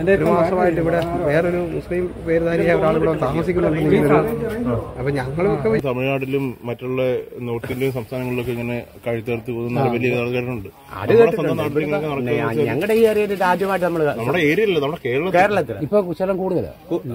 ഒരു മാസമായിട്ട് ഇവിടെ വേറൊരു മുസ്ലിം പേരുധാരിയായ ഒരാൾ ഇവിടെ താമസിക്കുന്നുണ്ടെന്ന് ഇങ്ങനൊരു അപ്പൊ ഞങ്ങളൊക്കെ തമിഴ്നാട്ടിലും മറ്റുള്ള നോർത്ത് ഇന്ത്യൻ സംസ്ഥാനങ്ങളിലൊക്കെ ഇങ്ങനെ കഴുത്തേർത്ത് പോകുന്ന വലിയ ആൾക്കാരുണ്ട് അത് നമ്മുടെ സ്വന്തം നാട്ടിൽ ഇങ്ങനെ കേട്ടിട്ടുണ്ട് നടക്കുന്നത് ഞങ്ങളുടെ ഈ ഏരിയയിൽ ആദ്യമായിട്ട് നമ്മൾ നമ്മുടെ ഏരിയയിലല്ല നമ്മുടെ കേരളത്തിൽ കേരളത്തിൽ ഇപ്പൊ കുശലം കൂടുതലാണ്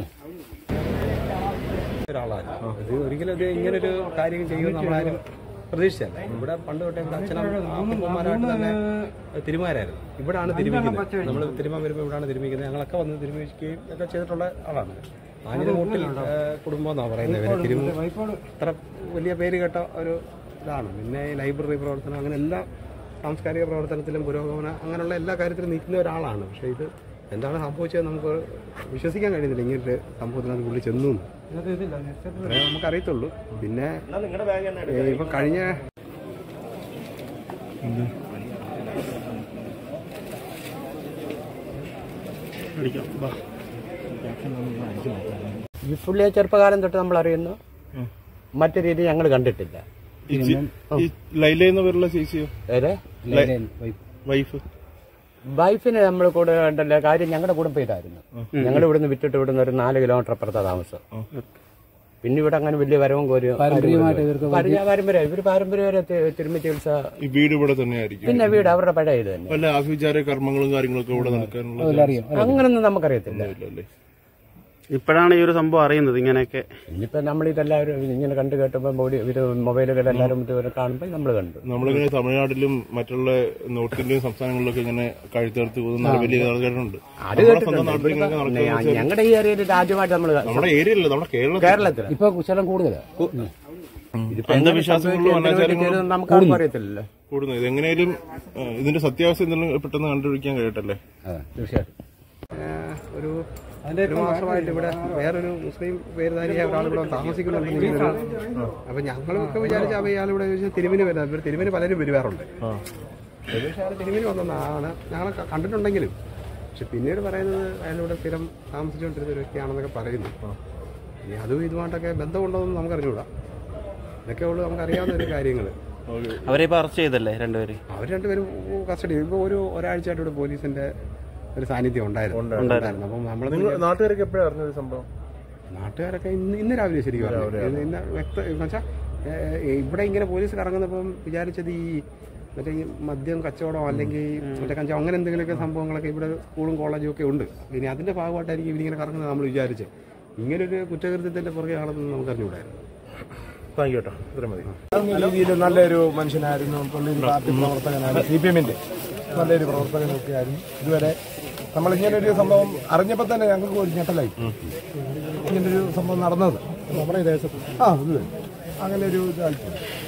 ഒരാളാണ് ഇത് ഒരിക്കലും ഇത് ഇങ്ങനൊരു കാര്യം ചെയ്യുമെന്ന് നമ്മളാരും പ്രതീക്ഷിച്ചല്ല ഇവിടെ പണ്ട് തൊട്ടേ ഇവിടെ അച്ഛനും അപ്പന്മാരായിട്ട് തന്നെ തിരുമാരായിരുന്നു ഇവിടാണ് തിരുമിക്കുന്നത് നമ്മൾ തിരുമാൻ വരുമ്പോൾ ഇവിടാണ് തിരുമിക്കുന്നത് ഞങ്ങളൊക്കെ വന്ന് തിരുമിക്കുകയും ഒക്കെ ചെയ്തിട്ടുള്ള ആളാണ് ആഞ്ഞിരമൂട്ടിൽ കുടുംബം എന്നാണ് പറയുന്നത് ഇവര് തിരുമു അത്ര വലിയ പേര് കേട്ട ഒരു ഇതാണ് പിന്നെ ഈ ലൈബ്രറി പ്രവർത്തനം അങ്ങനെ എല്ലാ സാംസ്കാരിക പ്രവർത്തനത്തിലും പുരോഗമന അങ്ങനെയുള്ള എല്ലാ കാര്യത്തിലും നിൽക്കുന്ന ഒരാളാണ് പക്ഷേ ഇത് എന്താണ് സംഭവിച്ചത് നമുക്ക് വിശ്വസിക്കാൻ കഴിയുന്നില്ല ഇങ്ങനൊരു സംഭവത്തിനകത്ത് പുള്ളി ചെന്നു എന്ന്. അത്രേ നമുക്കറിയത്തുള്ളൂ പിന്നെ ഏ, ഇപ്പൊ കഴിഞ്ഞ ഈ പുള്ളിയെ ചെറുപ്പകാലം തൊട്ട് നമ്മൾ അറിയുന്നു മറ്റു രീതി ഞങ്ങൾ കണ്ടിട്ടില്ല ഈ ചി- ഈ ലൈല എന്ന് പേരുള്ള ചേച്ചിയോ ഏത് വൈഫ് വൈഫിന് നമ്മൾ കൂടെ ഉണ്ടല്ലോ കാര്യം ഞങ്ങളുടെ കുടുംബയിലായിരുന്നു ഞങ്ങൾ ഇവിടുന്ന് വിട്ടിട്ട് ഇവിടുന്ന് ഒരു നാല് കിലോമീറ്റർ അപ്പുറത്താ താമസം പിന്നെ ഇവിടെ അങ്ങനെ വലിയ വരവും കോരും പാരമ്പര്യമായിട്ട് ഇവർക്ക് പാരമ്പര്യം ഇവര് പാരമ്പര്യമായിട്ട് തിരുമ്മി ചികിത്സ ഈ വീട് ഇവിടെ തന്നെയായിരിക്കും പിന്നെ വീട് അവരുടെ പഴയ ഇത് തന്നെ വല്ല ആഭിചാര കർമ്മങ്ങളും കാര്യങ്ങളൊക്കെ ഇവിടെ നടക്കാനുള്ള അറിയാം അങ്ങനൊന്നും നമുക്കറിയത്തില്ല അല്ലേ ഇപ്പോഴാണ് ഈ ഒരു സംഭവം അറിയുന്നത് ഇങ്ങനെയൊക്കെ ഇനിയിപ്പോ നമ്മൾ ഇതെല്ലാവരും ഇങ്ങനെ കണ്ടു കേട്ടപ്പോ ബോഡി ഇത് മൊബൈലുകൾ എല്ലാവരും ഇത് കാണുമ്പോൾ നമ്മൾ കണ്ടു നമ്മളിങ്ങനെ തമിഴ്നാട്ടിലും മറ്റുള്ള നോർത്ത് ഇന്ത്യൻ സംസ്ഥാനങ്ങളിലൊക്കെ ഇങ്ങനെ കഴുത്തേർത്ത് പോകുന്ന വലിയ ആൾക്കാരുണ്ട് അത് നമ്മുടെ സ്വന്തം നാട്ടിൽ ഇങ്ങനെ കേട്ടിട്ടുണ്ട് നടക്കുന്നത് ഞങ്ങളുടെ ഈ ഏരിയയിൽ ആദ്യമായിട്ട് നമ്മൾ നമ്മുടെ ഏരിയയിലല്ല നമ്മുടെ കേരളത്തിൽ കേരളത്തിൽ ഇപ്പൊ കുശലം കൂടുതലാണ് അന്ധവിശ്വാസങ്ങളും അനാചാരങ്ങളും നമുക്ക് ആർക്കും അറിയത്തില്ലല്ലോ കൂടുന്നു ഇതെങ്ങനെയും ഇതിന്റെ സത്യാവസ്ഥ എന്തെങ്കിലും പെട്ടെന്ന് കണ്ടുപിടിക്കാൻ കഴിയട്ടല്ലേ തീർച്ചയായിട്ടും ഏ, ഒരു ഒരു മാസമായിട്ട് ഇവിടെ വേറൊരു മുസ്ലിം പേരുധാരിയായ ഒരാൾ ഇവിടെ താമസിക്കുന്നുണ്ടെന്ന് ഇങ്ങനൊരു അപ്പൊ ഞങ്ങളൊക്കെ വിചാരിച്ച അപ്പൊ ഇയാൾ ഇവിടെ ചോദിച്ചാൽ തിരുമിന് വരുന്നത് ഇവർ തിരുമിന് പലരും വരുവാറുണ്ട് പക്ഷേ അയാൾ തിരുമിന് വന്നതാണ് ഞങ്ങളെ ക- കണ്ടിട്ടുണ്ടെങ്കിലും പക്ഷെ പിന്നീട് പറയുന്നത് അയാളിവിടെ സ്ഥിരം താമസിച്ചുകൊണ്ടിരുന്ന ഒരു വ്യക്തിയാണെന്നൊക്കെ പറയുന്നു ഇനി അതും ഇതുമായിട്ടൊക്കെ ബന്ധമുണ്ടോയെന്ന് നമുക്കറിഞ്ഞൂടാ ഇതൊക്കെ ഉള്ളൂ നമുക്കറിയാവുന്ന ഒരു കാര്യങ്ങൾ അവരെ ഇപ്പൊ അറസ്റ്റ് ചെയ്തല്ലേ രണ്ടുപേര് അവർ രണ്ടുപേരും കസ്റ്റഡി ഇപ്പോൾ ഒരു ഒരാഴ്ചയായിട്ട് ഇവിടെ പോലീസിന്റെ ഒരു സാന്നിധ്യം ഉണ്ടായിരുന്നു ഉണ്ടായിരുന്നു അപ്പം നമ്മൾ നാട്ടുകാർക്ക് എപ്പോഴാണ് അറിഞ്ഞത് സംഭവം നാട്ടുകാരൊക്കെ ഇന്ന് ഇന്ന് രാവിലെ ശരിക്കും അറിഞ്ഞു. ഇന്ന് ഇന്ന് വ്യക്ത എന്നുവെച്ചാൽ ഇവിടെ ഇങ്ങനെ പോലീസ് കറങ്ങുന്നപ്പം വിചാരിച്ചത് ഈ മറ്റേ ഈ മദ്യം കച്ചവടം അല്ലെങ്കിൽ മറ്റേ കഞ്ചാവ് അങ്ങനെ എന്തെങ്കിലുമൊക്കെ സംഭവങ്ങളൊക്കെ ഇവിടെ സ്കൂളും കോളേജും ഒക്കെ ഉണ്ട് ഇനി അതിന്റെ ഭാഗമായിട്ടായിരിക്കും ഇവരിങ്ങനെ കറങ്ങുന്നത് നമ്മൾ വിചാരിച്ചത് ഇങ്ങനൊരു കുറ്റകൃത്യത്തിന്റെ പുറകെ ആണെന്ന് നമുക്ക് അറിഞ്ഞുകൂടായിരുന്നു താങ്ക് യു കേട്ടോ ഇത്രയും മതി രീതിയിൽ നല്ലൊരു മനുഷ്യനായിരുന്നു പുള്ളി ഒരു പാർട്ടി പ്രവർത്തകനാണ് സി പി എമ്മിന്റെ നല്ലൊരു പ്രവർത്തകനൊക്കെ ആയിരുന്നു ഇതുവരെ നമ്മൾ ഇങ്ങനൊരു സംഭവം അറിഞ്ഞപ്പോൾ തന്നെ ഞങ്ങൾക്ക് ഒരു ഞെട്ടലായി ഇങ്ങനൊരു സംഭവം നടന്നത് നമ്മുടെ ഈ ദേശത്ത് ആ ഇത് അങ്ങനെ ഒരു ഇതായി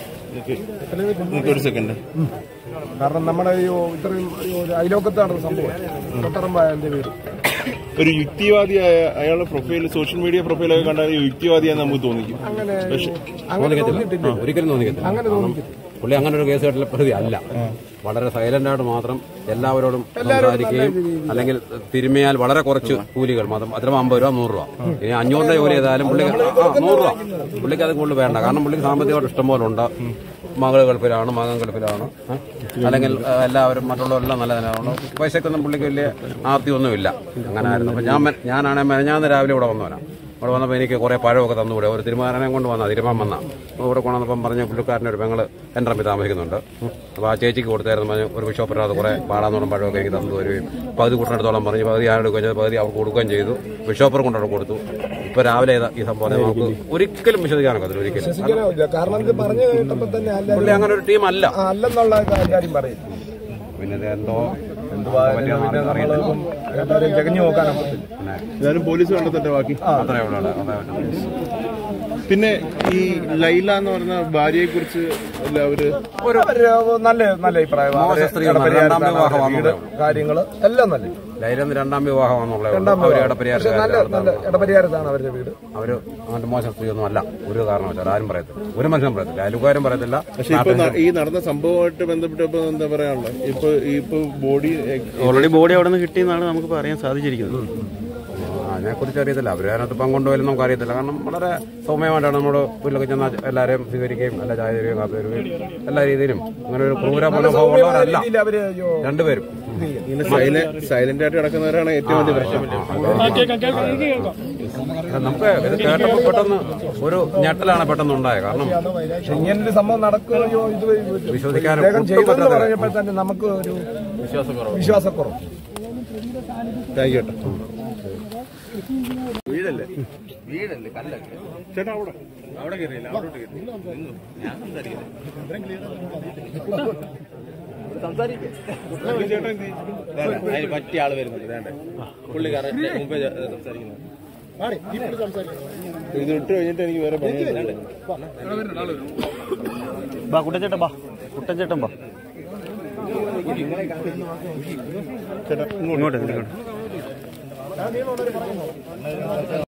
നിനക്ക് ഒരു സെക്കൻഡ് കാരണം നമ്മുടെ ഈ ഇത്രയും ഈ ഒരു അയലോക്കത്ത് നടന്ന സംഭവം തൊട്ടറമ്പായ എൻ്റെ വീട് ഒരു യുക്തിവാദിയായ അയാളുടെ പ്രൊഫൈൽ സോഷ്യൽ മീഡിയ പ്രൊഫൈലൊക്കെ കണ്ടാൽ യുക്തിവാദിയാന്ന് നമുക്ക് തോന്നിക്കും അങ്ങനെ അങ്ങനെ തോന്നിയിട്ടില്ല ഒരിക്കലും തോന്നിക്കത്തില്ല അങ്ങനെ തോന്നിയിട്ടില്ല പുള്ളി അങ്ങനെ ഒരു കേസ് കേട്ടില്ല പ്രതി അല്ല വളരെ സൈലന്റ് ആയിട്ട് മാത്രം എല്ലാവരോടും സംസാരിക്കുകയും അല്ലെങ്കിൽ തിരുമിയാൽ വളരെ കുറച്ച് കൂലികൾ മാത്രം അത്ര അമ്പത് രൂപ നൂറ് രൂപ ഇനി അഞ്ഞൂറിന്റെ ജോലി ചെയ്താലും പുള്ളിക്ക് ആ നൂറ് രൂപ പുള്ളിക്ക് അത് കൂടുതൽ വേണ്ട കാരണം പുള്ളിക്ക് സാമ്പത്തികമായിട്ട് ഇഷ്ടംപോലെ ഉണ്ട് മകൾ ഗൾഫിലാണ് മകൻ ഗൾഫിലാണ് ഏ? അല്ലെങ്കിൽ ആ, എല്ലാവരും മറ്റുള്ളവരെല്ലാം നല്ല നിലമാണ് പൈസക്കൊന്നും പുള്ളിക്ക് വലിയ ആർത്തിയൊന്നുമില്ല അങ്ങനെ ആയിരുന്നു അപ്പൊ ഞാൻ മെ- ഞാനാണെ മെനഞ്ഞാന്ന് രാവിലെ ഇവിടെ വന്നവനാ ഇവിടെ വന്നപ്പോൾ എനിക്ക് കുറെ പഴമൊക്കെ തന്നുകൂടെ ഒരു തിരുമാരനെ കൊണ്ട് വന്ന തിരുമാൻ വന്ന അപ്പോൾ ഇവിടെ കൊണ്ടുവന്നപ്പം പറഞ്ഞ പുള്ളിക്കാരൻ്റെ ഒരു പെങ്ങള് എൻ്റെ അമ്മി താമസിക്കുന്നുണ്ട് അപ്പോൾ ആ ചേച്ചിക്ക് കൊടുത്തായിരുന്നു പറഞ്ഞ് ഒരു ബിഷോപ്പിനകത്ത് കുറെ പാടാന്നോളം പഴമൊക്കെ എനിക്ക് തന്നു തരുകയും പകുതി കൂട്ടിനടുത്തോളം പറഞ്ഞ് പകുതി ഞാൻ എടുക്കുകയും ചെയ്തു പകുതി അവർക്ക് കൊടുക്കുകയും ചെയ്തു ബിഷോപ്പർ കൊണ്ടവിടെ കൊടുത്തു ഇപ്പോൾ രാവിലെ ഇതാ ഈ സംഭവം നമുക്ക് ഒരിക്കലും വിശ്വസിക്കാനൊക്കത്തില്ല ഒരിക്കലും വിശ്വസിക്കാനാവില്ല കാരണം ഇത് പറഞ്ഞു കേട്ടപ്പോൾ തന്നെ അല്ല പുള്ളി അങ്ങനെ ഒരു ടീം അല്ല അല്ലെന്നുള്ള കാര്യം പറയും പിന്നെ ഇത് എന്തോ നമ്മളിപ്പം എല്ലാവരെയും ജഗഞ്ഞു നോക്കാനൊക്കത്തില്ല ഏതായാലും പോലീസ് കണ്ടെത്തട്ടെ ബാക്കി അത്രേ ഉള്ളൂ അവിടെ. അത്രേ ഉള്ളൂ. പിന്നെ ഈ ലൈല എന്ന് പറഞ്ഞ ഭാര്യയെ കുറിച്ച് അവര് ഒരു നല്ല നല്ല അഭിപ്രായം മോശ അവര് സ്ത്രീ ഇടപെരിയാർ രണ്ടാം ആണ് വിവാഹമാണെന്ന് വീട് കാര്യങ്ങള് എല്ലാം നല്ല ലൈലെന്ന് രണ്ടാം വിവാഹമാണെന്നുള്ളത് രണ്ടാം അവര് വിവാഹം. പക്ഷെ നല്ല നല്ല ഇടപെരിയാർ ഇടപരിയാരത്താണ് അവരുടെ വീട് അവര് അങ്ങോട്ട് മോശം സ്ത്രീയൊന്നും അല്ല ഒരു കാരണവശാലും ആരും പറയത്തില്ല ഒരു മനുഷ്യനും പറയത്തില്ല അയൽക്കാരും പറയത്തില്ല പക്ഷെ ഇപ്പൊ ന- ഈ നടന്ന സംഭവമായിട്ട് ബന്ധപ്പെട്ട് ഇപ്പൊ എന്താ പറയാനുള്ളത് ഇപ്പൊ ഇപ്പൊ ബോഡി ഓൾറെഡി ബോഡി അവിടെ നിന്ന് കിട്ടിയെന്നാണ് നമുക്ക് പറയാൻ സാധിച്ചിരിക്കുന്നത് അതിനെ കുറിച്ച് അറിയത്തില്ല അവര് അതിനകത്ത് പങ്കുണ്ടോയിലും നമുക്ക് അറിയത്തില്ല കാരണം വളരെ സൗമ്യമായിട്ടാണ് നമ്മുടെ വീട്ടിലൊക്കെ ചെന്നാൽ എല്ലാവരെയും സ്വീകരിക്കുകയും എല്ലാ ചായ തരുകയും കാപ്പി തരുകയും എല്ലാ രീതിയിലും അങ്ങനെ ഒരു ക്രൂര മനോഭാവമുള്ളവരല്ല രീതിയിൽ അവര് യോ- രണ്ടുപേരും എന്ത് ചെയ്യും ഇങ്ങനെ സൈലന്റ് ആയിട്ട് കിടക്കുന്നവരാണ് ഏറ്റവും വലിയ പ്രശ്നം നമുക്ക് ഇത് കേട്ടപ്പോൾ പെട്ടെന്ന് ഒരു ഞെട്ടലാണ് പെട്ടെന്ന് ഉണ്ടായത് കാരണം പക്ഷെ ഇങ്ങനൊരു സംഭവം നടക്കുകയോ ഇത് വിശ്വസിക്കാൻ വേഗം ഒട്ടും ചെയ്തെന്ന് പറ്റാത്ത പറഞ്ഞപ്പോൾ തന്നെ നമുക്ക് ഒരു വിശ്വാസക്കുറവ് വിശ്വാസക്കുറവ് താങ്ക് യു കേട്ടോ പറ്റിയ ആള് വരുന്നുണ്ട് പുള്ളിക്കാരൻ മുമ്പേ സംസാരിക്കുന്നത് ഇത് ഇട്ട് കഴിഞ്ഞിട്ട് എനിക്ക് വേറെ പണിയുണ്ട് ബാ കുട്ടച്ചേട്ടൻ ബാ കുട്ടച്ചേട്ടൻ ബാ ഇങ്ങോട്ട് ഇങ്ങോട്ട്